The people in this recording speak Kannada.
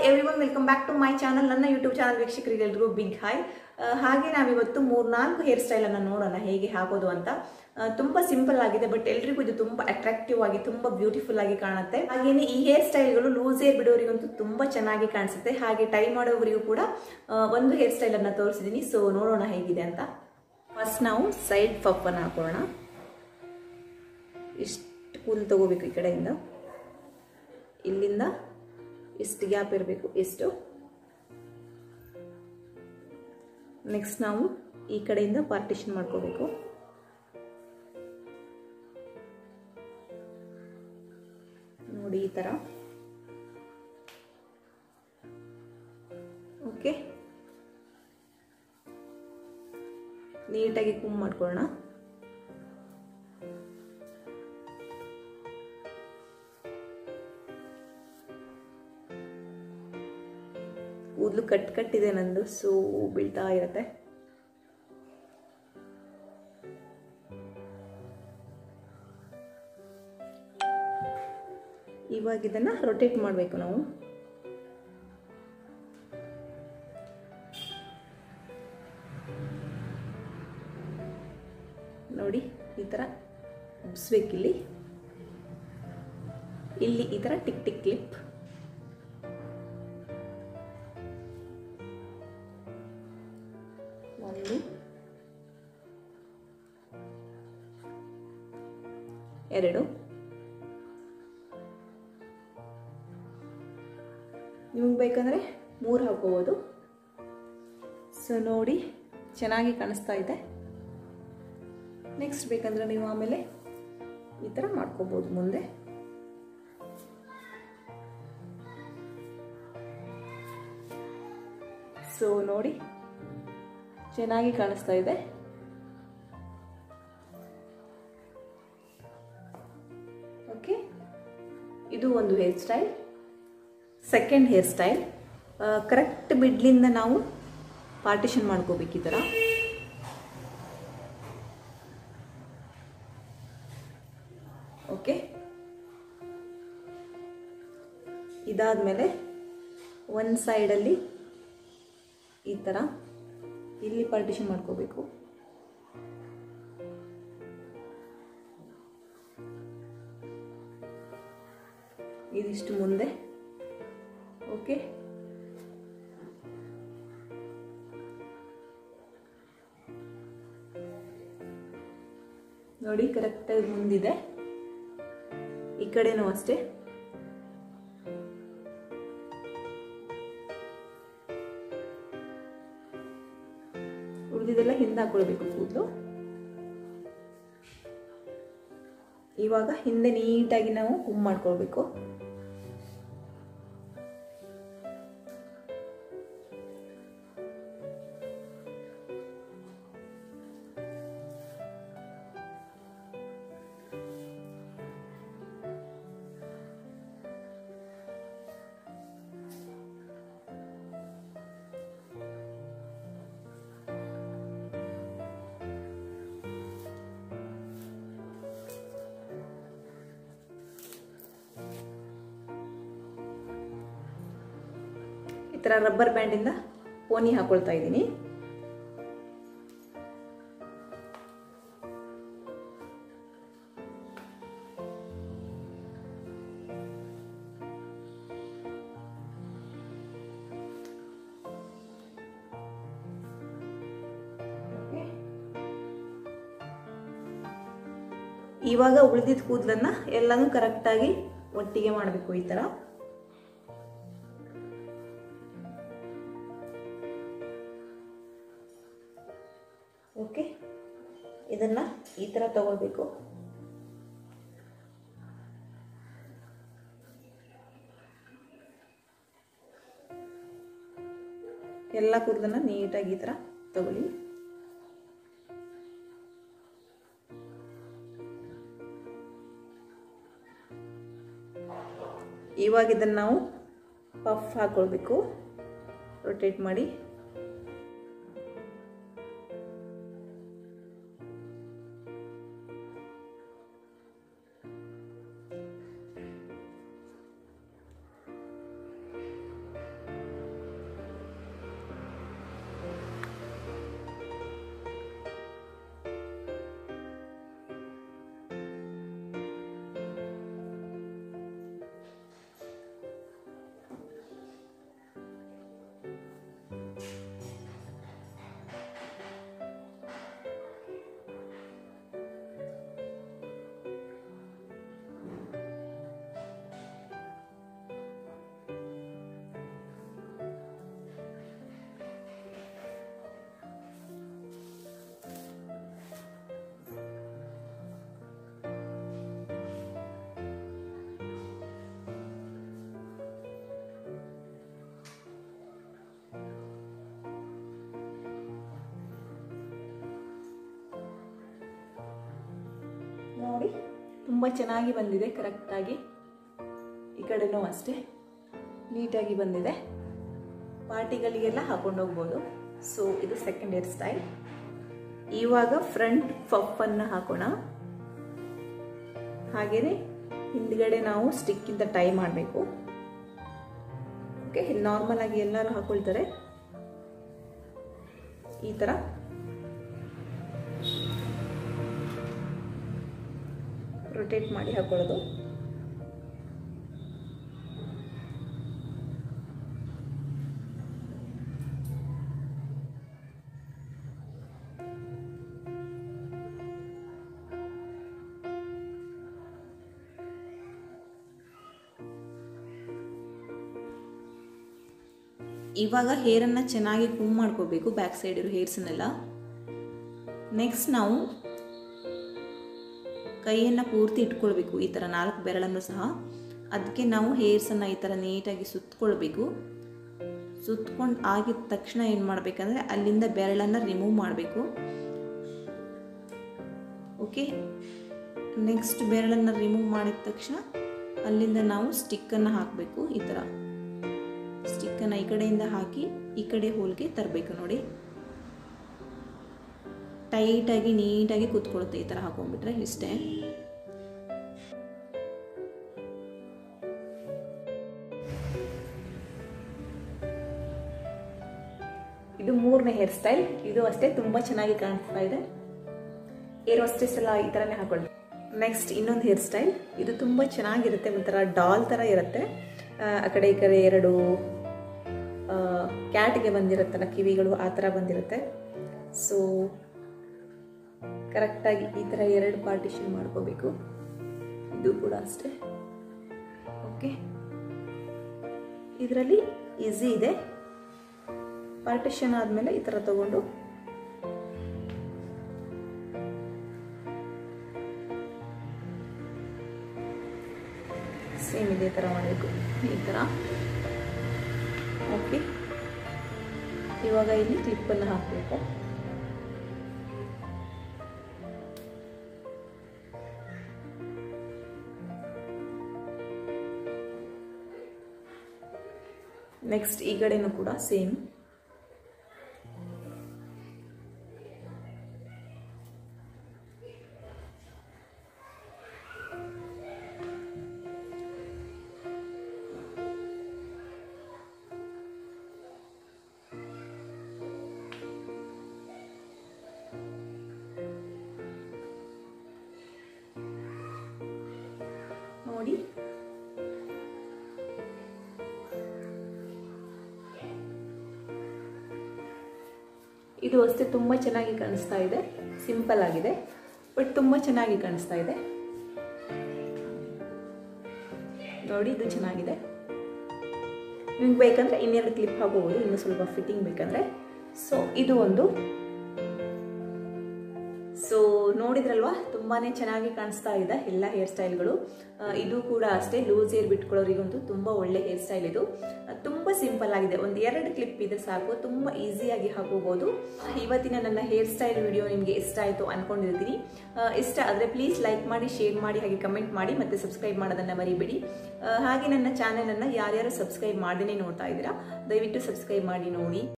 every everyone welcome back to my channel ನನ್ನ ಯೂಟ್ಯೂಬ್ ಚಾನಲ್ ವೀಕ್ಷಕರಿಗೆಲ್ರಿಗೂ ಬಿಗ್ ಹಾಯ್ ಹಾಗೆ ನಾವಿವತ್ತು ಮೂರ್ನಾಲ್ಕು ಹೇರ್ ಸ್ಟೈಲನ್ನು ನೋಡೋಣ ಹೇಗೆ ಹಾಕೋದು ಅಂತ ಆ, ತುಂಬಾ ಸಿಂಪಲ್ ಆಗಿದೆ ಬಟ್ ಎಲ್ರಿಗೂ ಇದು ತುಂಬಾ ಅಟ್ರಾಕ್ಟಿವ್ ಆಗಿ ತುಂಬಾ ಬ್ಯೂಟಿಫುಲ್ ಆಗಿ ಕಾಣುತ್ತೆ ಹಾಗೇನೆ ಈ ಹೇರ್ ಸ್ಟೈಲ್ಗಳು ಲೂಸ್ ಹೇರ್ ಬಿಡೋರಿಗಂತೂ ತುಂಬಾ ಚೆನ್ನಾಗಿ ಕಾಣಿಸುತ್ತೆ ಹಾಗೆ ಟೈ ಮಾಡೋವರಿಗೂ ಕೂಡ ಆ, ಒಂದು ಹೇರ್ ಸ್ಟೈಲ್ ಅನ್ನ ತೋರಿಸಿದೀನಿ ಸೊ ನೋಡೋಣ ಹೇಗಿದೆ ಅಂತ ಫಸ್ಟ್ ನಾವು ಸೈಡ್ ಪಪ್ಪನ್ನು ಹಾಕೋಣ ಇಷ್ಟು ಕೂದಲು ತಗೋಬೇಕು ಈ ಕಡೆಯಿಂದ ಇಲ್ಲಿಂದ ಇಷ್ಟು ಗ್ಯಾಪ್ ಇರಬೇಕು ಎಷ್ಟು ನೆಕ್ಸ್ಟ್ ನಾವು ಈ ಕಡೆಯಿಂದ ಪಾರ್ಟಿಷನ್ ಮಾಡ್ಕೋಬೇಕು ನೋಡಿ ಈ ಥರ ಓಕೆ ನೀಟಾಗಿ ಕುಮ್ ಮಾಡ್ಕೊಳ್ಳೋಣ ಕೂದಲು ಕಟ್ ಕಟ್ಟಿದೆ ನಂದು ಸೊ ಬೀಳ್ತಾ ಇರುತ್ತೆ ಇವಾಗ ಇದನ್ನ ರೊಟೇಟ್ ಮಾಡಬೇಕು ನಾವು ನೋಡಿ ಈ ಥರ ಉಬ್ಸ್ಬೇಕಿಲ್ಲಿ ಇಲ್ಲಿ ಈ ಥರ ಟಿಕ್ ಟಿಕ್ ಕ್ಲಿಪ್ ಒಂದು ಎರಡು ನಿಮಗೆ ಬೇಕಂದರೆ ಮೂರು ಹಾಕೋಬೋದು ಸೊ ನೋಡಿ ಚೆನ್ನಾಗಿ ಕಾಣಿಸ್ತಾ ಇದೆ ನೆಕ್ಸ್ಟ್ ಬೇಕಂದ್ರೆ ನೀವು ಆಮೇಲೆ ಈ ಥರ ಮಾಡ್ಕೋಬೋದು ಮುಂದೆ ಸೊ ನೋಡಿ ಚೆನ್ನಾಗಿ ಕಾಣಿಸ್ತಾ ಇದೆ ಓಕೆ ಇದು ಒಂದು hair style second hair style correct ಮಿಡ್ಲಿಂದ ನಾವು ಪಾರ್ಟಿಷನ್ ಮಾಡ್ಕೋಬೇಕು ಈ ಥರ ಓಕೆ ಇದಾದಮೇಲೆ ಒಂದು ಸೈಡಲ್ಲಿ ಈ ಥರ ಇಲ್ಲಿ ಪಾರ್ಟಿಷನ್ ಮಾಡ್ಕೋಬೇಕು ಇದಿಷ್ಟು ಮುಂದೆ ಓಕೆ ನೋಡಿ ಕರೆಕ್ಟಾಗಿ ಮುಂದಿದೆ ಈ ಕಡೆನೂ ಅಷ್ಟೇ ಉಳಿದಿದೆಲ್ಲ ಹಿಂದೆ ಹಾಕೊಳ್ಬೇಕು ಕೂದಲು ಇವಾಗ ಹಿಂದೆ ನೀಟಾಗಿ ನಾವು ಕುಮ್ ಮಾಡ್ಕೊಳ್ಬೇಕು ಈ ಥರ ರಬ್ಬರ್ ಬ್ಯಾಂಡಿಂದ ಪೋನಿ ಹಾಕೊಳ್ತಾ ಇದ್ದೀನಿ ಇವಾಗ ಉಳಿದಿದ್ದ ಕೂದಲನ್ನ ಎಲ್ಲಾನು ಕರೆಕ್ಟಾಗಿ ಒಟ್ಟಿಗೆ ಮಾಡಬೇಕು ಈ ಥರ ಓಕೆ ಇದನ್ನ ಈ ಥರ ತಗೊಳ್ಬೇಕು ಎಲ್ಲ ಕೂದಲನ್ನ ನೀಟಾಗಿ ಈ ಥರ ತಗೊಳ್ಳಿ ಇವಾಗ ಇದನ್ನು ನಾವು ಪಫ್ ಹಾಕೊಳ್ಬೇಕು ರೊಟೇಟ್ ಮಾಡಿ ನೋಡಿ ತುಂಬ ಚೆನ್ನಾಗಿ ಬಂದಿದೆ ಕರೆಕ್ಟಾಗಿ ಈ ಕಡೆನೂ ಅಷ್ಟೇ ನೀಟಾಗಿ ಬಂದಿದೆ ಪಾರ್ಟಿಗಳಿಗೆಲ್ಲ ಹಾಕೊಂಡು ಹೋಗ್ಬೋದು ಸೊ ಇದು ಸೆಕೆಂಡ್ ಹೇರ್ ಸ್ಟೈಲ್ ಇವಾಗ ಫ್ರಂಟ್ ಪಫನ್ನು ಹಾಕೋಣ ಹಾಗೆಯೇ ಹಿಂದ್ಗಡೆ ನಾವು ಸ್ಟಿಕ್ಕಿಂದ ಟೈ ಮಾಡಬೇಕು ಓಕೆ ನಾರ್ಮಲ್ ಆಗಿ ಎಲ್ಲರೂ ಹಾಕೊಳ್ತಾರೆ ಈ ಥರ ರೊಟೇಟ್ ಮಾಡಿ ಹಾಕೊಳ್ಳೋದು ಇವಾಗ ಹೇರನ್ನು ಚೆನ್ನಾಗಿ ಕೂಮ್ ಮಾಡ್ಕೋಬೇಕು ಬ್ಯಾಕ್ ಸೈಡ್ ಇರೋ ಹೇರ್ಸನ್ನೆಲ್ಲ ನೆಕ್ಸ್ಟ್ ನಾವು ಕೈಯನ್ನು ಪೂರ್ತಿ ಇಟ್ಕೊಳ್ಬೇಕು ಈ ಥರ ನಾಲ್ಕು ಬೆರಳನ್ನು ಸಹ ಅದಕ್ಕೆ ನಾವು ಹೇರ್ಸನ್ನು ಈ ಥರ ನೀಟಾಗಿ ಸುತ್ತಕೊಳ್ಬೇಕು ಸುತ್ಕೊಂಡು ಆಗಿದ ತಕ್ಷಣ ಏನು ಮಾಡಬೇಕಂದ್ರೆ ಅಲ್ಲಿಂದ ಬೆರಳನ್ನು ರಿಮೂವ್ ಮಾಡಬೇಕು ಓಕೆ ನೆಕ್ಸ್ಟ್ ಬೆರಳನ್ನು ರಿಮೂವ್ ಮಾಡಿದ ತಕ್ಷಣ ಅಲ್ಲಿಂದ ನಾವು ಸ್ಟಿಕ್ಕನ್ನು ಹಾಕಬೇಕು ಈ ಥರ ಸ್ಟಿಕ್ಕನ್ನು ಈ ಕಡೆಯಿಂದ ಹಾಕಿ ಈ ಕಡೆ ಹೋಲ್ಗೆ ತರಬೇಕು ನೋಡಿ ಟೈಟಾಗಿ ನೀಟಾಗಿ ಕೂತ್ಕೊಳ್ಳುತ್ತೆ ಈ ಥರ ಹಾಕೊಂಡ್ಬಿಟ್ರೆ ಇಷ್ಟೇ ಇದು ಮೂರನೇ ಹೇರ್ ಸ್ಟೈಲ್ ಇದು ಅಷ್ಟೇ ತುಂಬ ಚೆನ್ನಾಗಿ ಕಾಣಿಸ್ತಾ ಇದೆ ಏರ್ ಹೊಸ್ಟೆಸ್ ಎಲ್ಲ ಈ ಥರನೇ ಹಾಕೊಳ್ಳಿ ನೆಕ್ಸ್ಟ್ ಇನ್ನೊಂದು ಹೇರ್ ಸ್ಟೈಲ್ ಇದು ತುಂಬ ಚೆನ್ನಾಗಿರುತ್ತೆ ಒಂಥರ ಡಾಲ್ ಥರ ಇರುತ್ತೆ ಆ ಕಡೆ ಈ ಕಡೆ ಎರಡು ಕ್ಯಾಟ್ಗೆ ಬಂದಿರುತ್ತಲ್ಲ ಕಿವಿಗಳು ಆ ಥರ ಬಂದಿರುತ್ತೆ ಸೊ ಕರೆಕ್ಟಾಗಿ ಈ ಥರ ಎರಡು ಪಾರ್ಟಿಷನ್ ಮಾಡ್ಕೋಬೇಕು ಇದು ಕೂಡ ಅಷ್ಟೇ ಓಕೆ ಇದರಲ್ಲಿ ಈಸಿ ಇದೆ ಪಾರ್ಟಿಷನ್ ಆದಮೇಲೆ ಈ ಥರ ತಗೊಂಡು ಸೇಮ್ ಇದೇ ಥರ ಮಾಡಬೇಕು ಈ ಥರ ಓಕೆ ಇವಾಗ ಇಲ್ಲಿ ಕ್ಲಿಪ್ಪನ್ನು ಹಾಕಬೇಕು ನೆಕ್ಸ್ಟ್ ಈ ಕಡೆನೂ ಕೂಡ ಸೇಮ್ ನೋಡಿ ಇದು ಅಷ್ಟೇ ತುಂಬ ಚೆನ್ನಾಗಿ ಕಾಣಿಸ್ತಾ ಇದೆ ಸಿಂಪಲ್ ಆಗಿದೆ ಬಟ್ ತುಂಬ ಚೆನ್ನಾಗಿ ಕಾಣಿಸ್ತಾ ಇದೆ ನೋಡಿ ಇದು ಚೆನ್ನಾಗಿದೆ ನಿಮ್ಗೆ ಬೇಕಂದ್ರೆ ಇನ್ನೆರಡು ಕ್ಲಿಪ್ ಹಾಕೋಬೋದು ಇನ್ನು ಸ್ವಲ್ಪ ಫಿಟ್ಟಿಂಗ್ ಬೇಕಂದ್ರೆ ಸೊ ಇದು ಒಂದು ಸೊ ನೋಡಿದ್ರಲ್ವಾ ತುಂಬಾ ಚೆನ್ನಾಗಿ ಕಾಣಿಸ್ತಾ ಇದೆ ಎಲ್ಲ ಹೇರ್ ಸ್ಟೈಲ್ಗಳು ಇದು ಕೂಡ ಅಷ್ಟೇ ಲೂಸ್ ಹೇರ್ ಬಿಟ್ಕೊಳ್ಳೋರಿಗಂತೂ ತುಂಬ ಒಳ್ಳೆ ಹೇರ್ ಸ್ಟೈಲ್ ಇದು ತುಂಬ ಸಿಂಪಲ್ ಆಗಿದೆ ಒಂದು ಎರಡು ಕ್ಲಿಪ್ ಇದ್ರೆ ಸಾಕು ತುಂಬ ಈಸಿಯಾಗಿ ಹಾಕೋಬಹುದು ಇವತ್ತಿನ ನನ್ನ ಹೇರ್ ಸ್ಟೈಲ್ ವಿಡಿಯೋ ನಿಮಗೆ ಇಷ್ಟ ಆಯಿತು ಅನ್ಕೊಂಡಿರ್ತೀನಿ ಇಷ್ಟ ಆದರೆ ಪ್ಲೀಸ್ ಲೈಕ್ ಮಾಡಿ ಶೇರ್ ಮಾಡಿ ಹಾಗೆ ಕಮೆಂಟ್ ಮಾಡಿ ಮತ್ತೆ ಸಬ್ಸ್ಕ್ರೈಬ್ ಮಾಡೋದನ್ನು ಮರಿಬೇಡಿ ಹಾಗೆ ನನ್ನ ಚಾನೆಲನ್ನು ಯಾರ್ಯಾರು ಸಬ್ಸ್ಕ್ರೈಬ್ ಮಾಡದೇ ನೋಡ್ತಾ ಇದ್ದೀರಾ ದಯವಿಟ್ಟು ಸಬ್ಸ್ಕ್ರೈಬ್ ಮಾಡಿ ನೋಡಿ